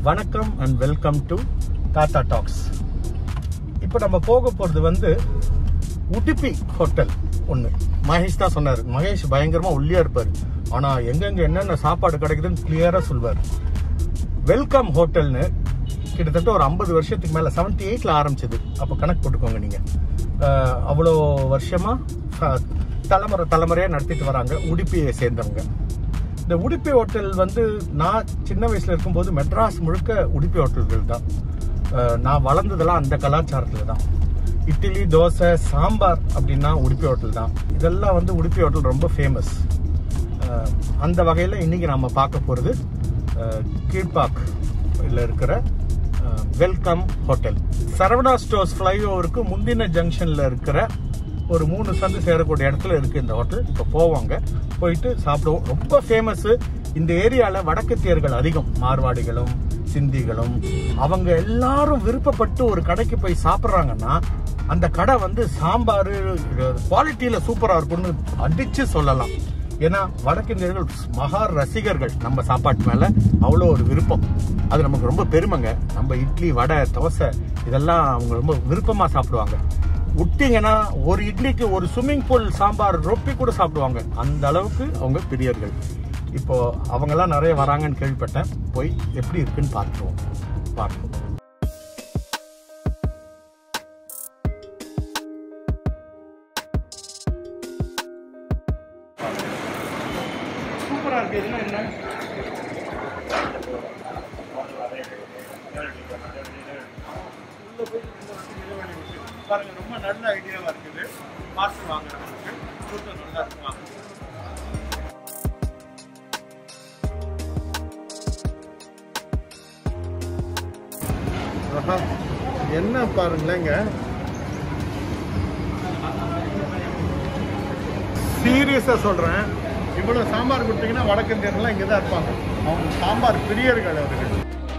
வணக்கம் and welcome to Tata talks இப்போ நம்ம போக போகிறது வந்து உடுப்பி ஹோட்டல் ஒன்று மகேஷ் தான் சொன்னார் மகேஷ் பயங்கரமாக ஒல்லியாக இருப்பார் ஆனால் எங்கெங்கே என்னென்ன சாப்பாடு கிடைக்குதுன்னு கிளியராக சொல்வார் வெல்கம் ஹோட்டல்னு கிட்டத்தட்ட ஒரு ஐம்பது வருஷத்துக்கு மேலே செவன்டி எயிட்டில் ஆரம்பிச்சது அப்போ கணக்கு போட்டுக்கோங்க நீங்கள் அவ்வளோ வருஷமாக தலைமுறை தலைமுறையாக நடத்திட்டு வராங்க உடுப்பியை சேர்ந்தவங்க இந்த உடுப்பி ஹோட்டல் வந்து நான் சின்ன வயசுல இருக்கும்போது மெட்ராஸ் முழுக்க உடுப்பி ஹோட்டல்கள் தான் அஹ் நான் வளர்ந்ததெல்லாம் அந்த கலாச்சாரத்தில் தான் இட்லி தோசை சாம்பார் அப்படின்னா உடுப்பி ஹோட்டல் தான் இதெல்லாம் வந்து உடுப்பி ஹோட்டல் ரொம்ப ஃபேமஸ் அந்த வகையில் இன்னைக்கு நம்ம பார்க்க போகிறது கீழ்பாக் இதில் இருக்கிற வெல்கம் ஹோட்டல் சரவணா ஸ்டோர்ஸ் ஃப்ளைஓவருக்கு முந்தின ஜங்ஷனில் இருக்கிற ஒரு மூணு சந்து சேரக்கூடிய இடத்துல இருக்கு இந்த ஹோட்டல் இப்போ போவாங்க போயிட்டு சாப்பிடுவோம் ரொம்ப ஃபேமஸ் இந்த ஏரியாவில் வடக்கத்தியர்கள் அதிகம் மார்வாடிகளும் சிந்திகளும் அவங்க எல்லாரும் விருப்பப்பட்டு ஒரு கடைக்கு போய் சாப்பிட்றாங்கன்னா அந்த கடை வந்து சாம்பார் குவாலிட்டியில் சூப்பராக இருக்கும்னு அடிச்சு சொல்லலாம் ஏன்னா வடக்கிந்தியர்கள் மகா ரசிகர்கள் நம்ம சாப்பாட்டு மேல அவ்வளோ ஒரு விருப்பம் அது நமக்கு ரொம்ப பெருமைங்க நம்ம இட்லி வடை தோசை இதெல்லாம் அவங்க ரொம்ப விருப்பமா சாப்பிடுவாங்க விட்டீங்கன்னா ஒரு இட்லிக்கு ஒரு ஸ்விம்மிங் பூல் சாம்பார் ரொப்பி கூட சாப்பிடுவாங்க அந்த அளவுக்கு அவங்க பிரியர்கள் இப்போ அவங்கெல்லாம் நிறைய வராங்கன்னு கேள்விப்பட்டேன் போய் எப்படி இருக்குன்னு பார்த்துருவோம் பார்ப்போம் சூப்பரா இருக்கு இதுனா என்ன பாருங்க ரொம்ப நல்ல ஐடியாவா இருக்குது பார்த்து வாங்க நமக்கு கூட்டம் நல்லா இருக்கு வாங்க ஆஹா, என்ன பாருங்களேங்க சீரியஸா சொல்றேன் இவ்வளவு சாம்பார் கொடுத்தீங்கன்னா வடக்கிந்தியர்கள்லாம் இங்கே தான் இருப்பாங்க அவங்க சாம்பார் பிரியர்கள் அவர்கள்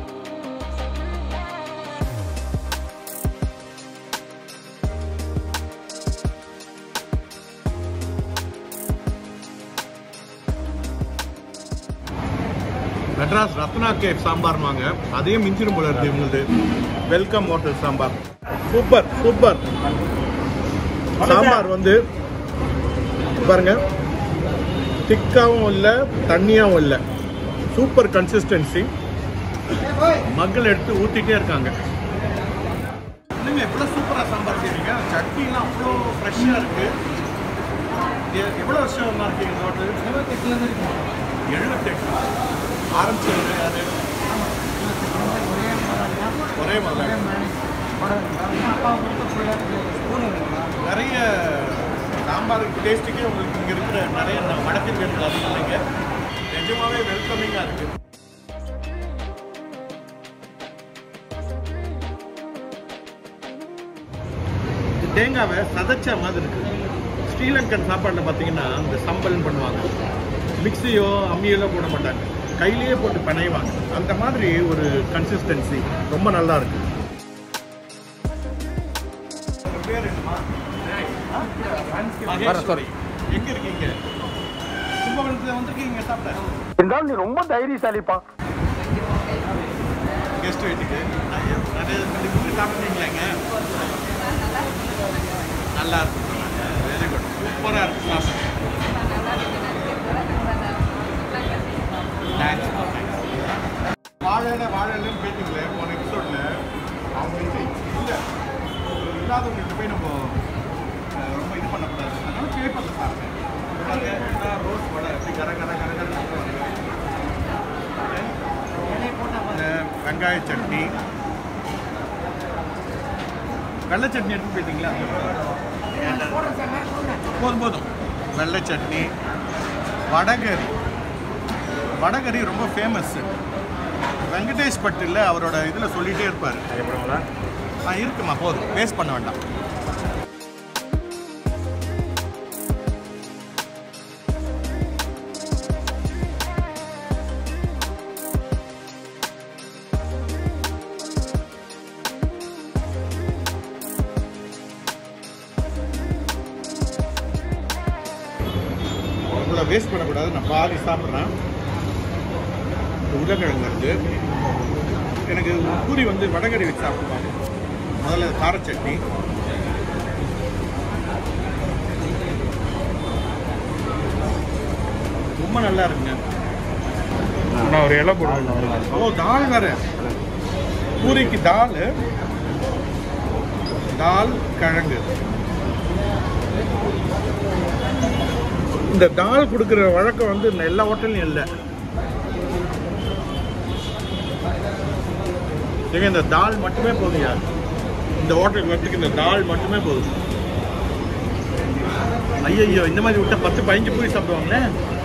மெட்ராஸ் ரத்னா கேக் சாம்பார்னுவாங்க அதையும் மிஞ்சிரும் போல இருக்கு இவங்களுது welcome hotel sambar super super sambar வந்து பாருங்க திக்காவும் இல்லை தண்ணியாவும் இல்லை சூப்பர் கன்சிஸ்டன்சி மக்கள் எடுத்து ஊத்திட்டே இருக்காங்க என்னங்க எவ்வளோ சூப்பராக சாம்பார் செய்றீங்க சட்னிலாம் அவ்வளோ ஃப்ரெஷ்ஷாக இருக்கு எ- எவ்வளோ வருஷமா இருக்கீங்க இந்த ஹோட்டல் எழுபத்தெட்டுலேருந்து எழுபத்தெட்டு ஆரம்பிச்சது அது ஒரே முதல்ல நிறைய சாம்பார் டேஸ்ட்டுக்கே உங்களுக்கு இங்கே இருக்கிற நிறைய ந- வடக்கிந்தியர்கள் அதிகம் இல்லைங்க நிஜமாவே வெல்கமிங்காக இருக்கு இந்த தேங்காவை சதைச்ச மாதிரி இருக்கு ஸ்ரீலங்கன் சாப்பாட்டில் பார்த்தீங்கன்னா இந்த சம்பல்னு பண்ணுவாங்க மிக்ஸியோ அம்மியோ போட மாட்டாங்க கையிலேயே போட்டு பிணைவாங்க அந்த மாதிரி ஒரு கன்சிஸ்டன்சி ரொம்ப நல்லா இருக்கு பேர் என்னமா மகேஸ்வரி எங்க இருக்கீங்க கும்பகோணத்துல வந்திருக்கீங்க சாப்பிட்ட என்றால் நீ ரொம்ப தைரியசாலிப்பா கெஸ்ட் வீட்டுக்கு நிறைய நிறைய இப்படி சாப்பிட்டீங்களாங்க நல்லா இருக்கு வெரி குட் சூப்பராக இருக்கு சாப்பிட்டு தேங்க்ஸ் வாழல வாழலன்னு கேட்டீங்களே போன எபிசோட்ல அவங்க இது இல்லை இல்லாதவங்கள்ட்ட போய் நம்ம அஹ், ரொம்ப இது பண்ணக்கூடாது அதனால பேப்பரில் சாப்பிட்டேன் பாருங்க, இதுதான் ரோஸ் வடை அப்படி கர கர கர கர இந்த வெங்காய சட்னி வெள்ளை சட்னி எடுத்து போயிட்டீங்களா போதும் போதும் வெள்ளை சட்னி வடகரி வடகரி ரொம்ப ஃபேமஸ் வெங்கடேஷ் பட்டில் அவரோட இதில் சொல்லிகிட்டே இருப்பார் ஆ இருக்குமா போதும் வேஸ்ட் பண்ண வேண்டாம் இவ்வளோ வேஸ்ட் பண்ணக்கூடாது நான் பாதி சாப்பிட்றேன் உருளைக்கிழங்கு இருக்கு எனக்கு பூரி வந்து வடகறி வச்சு சாப்பிடுவாங்க முதல்ல கார சட்னி ரொம்ப நல்லா இருக்குங்க நான் ஒரு இலை போடுவேன் ஓ தால் வேற பூரிக்கு தால் தால் கிழங்கு இந்த தால் கொடுக்குற வழக்கம் வந்து இந்த எல்லா ஹோட்டல்லையும் இல்லை ஏங்க இந்த தால் மட்டுமே போதுங்க இந்த ஹோட்டலுக்கு வரதுக்கு இந்த தால் மட்டுமே போதும் ஐயோ இந்த மாதிரி விட்டா பத்து பதினஞ்சு பூரி சாப்பிடுவாங்களே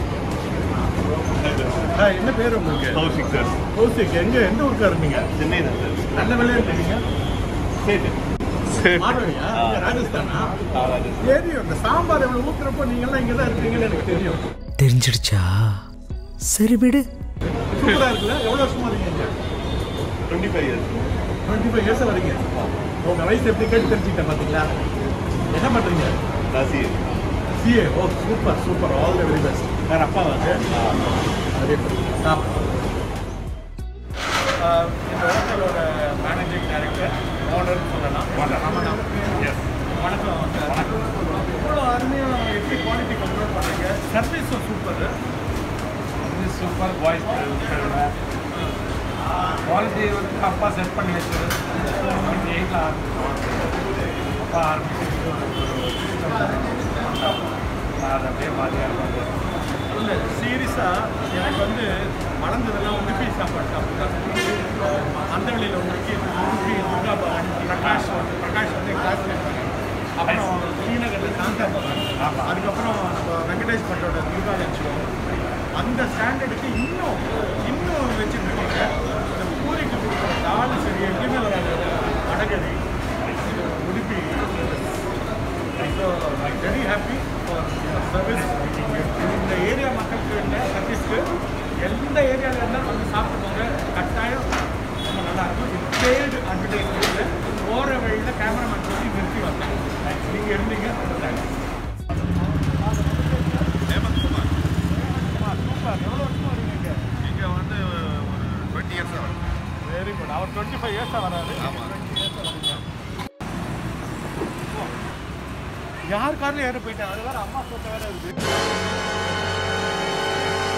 ஆ, என்ன பேர் உங்களுக்கு கௌசிக் சார் கௌசிக் எங்க எந்த ஊருக்கா இருந்தீங்க சென்னை தான் சார் நல்ல வேலையா இருக்கீங்க சரி மார்வாடியா இங்க ராஜஸ்தானா தெரியும் இந்த சாம்பார் எவ்வளவு ஊத்துறப்போ நீங்க எல்லாம் இங்க தான் இருக்கீங்கன்னு எனக்கு தெரியும் தெரிஞ்சிடுச்சா சரி விடு சூப்பரா இருக்குல்ல எவ்வளவு வருஷமா இருக்கீங்க twenty five years twenty five years வரீங்க உங்க வயசு எப்படி கேட்டு தெரிஞ்சுக்கிட்டேன் பாத்தீங்களா என்ன பண்றீங்க Rasi CA oh super super all the very best வேற அப்பா வந்து அதே சாப்பிடும் இந்த ஹோட்டலோட மேனேஜிங் டைரக்டர் ஓனர்னு சொல்லலாம் ரமணா எஸ் வணக்கம் வணக்கம் இவ்வளோ அருமையாக எப்படி குவாலிட்டி கண்ட்ரோல் பண்ணுறீங்க சர்வீஸும் சூப்பர் சூப்பர் வாய்ஸ் குவாலிட்டி வந்து அப்பா செட் பண்ணி வச்சது டுவெண்ட்டி எயிட்டில் அப்பா ஆரம்பிச்சு அது அப்படியே மாதிரியாக இருக்கும் இல்லை சீரியஸாக எனக்கு வந்து வளர்ந்ததெல்லாம் உடுப்பி சாப்பாடு சாப்பிட்டேன் அந்த வழியில் உங்களுக்கு உடுப்பி துர்கா பவன் பிரகாஷ் வந்து பிரகாஷ் வந்து கிளாஸ்மேட் அப்புறம் ஸ்ரீநகரில் சாந்தா பவன் அதுக்கப்புறம் நம்ம வெங்கடேஷ் பட்டோட துர்கா லட்சம் அந்த ஸ்டாண்டர்டுக்கு இன்னும் இன்னும் வச்சுருக்கீங்க இந்த பூரிக்கு கொடுக்குற தாள் சரி எங்கேயுமே வராது வடகரி Udupi so very happy for service இந்த ஏரியா மக்களுக்கு இந்த சர்வீஸ்க்கு எந்த ஏரியாவில் இருந்தாலும் வந்து சாப்பிடுவாங்க கட்டாயம் ரொம்ப நல்லா இருக்கும் இது பேடு அட்வர்டைஸ்மெண்ட்டில் போகிற வழியில் கேமராமேன் சொல்லி நிறுத்தி வந்தேன் நீங்கள் இருந்தீங்க ரொம்ப தேங்க்ஸ் சூப்பர் எவ்வளோ வருஷமா இருக்கீங்க இங்கே வந்து ஒரு டுவெண்ட்டி இயர்ஸ் ஆகும் வெரி குட் அவர் டுவெண்ட்டி ஃபைவ் இயர்ஸாக வராது டுவெண்ட்டி இயர்ஸாக வரீங்க யார் காரில் ஏற போயிட்டேன் அது வேற அம்மா சொத்த வேற இருக்கு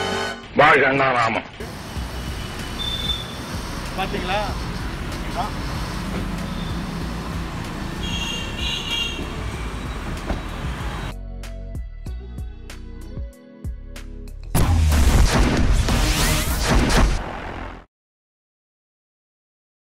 வாழ்க அண்ணா ராமம் பாத்தீங்களா இதுதான்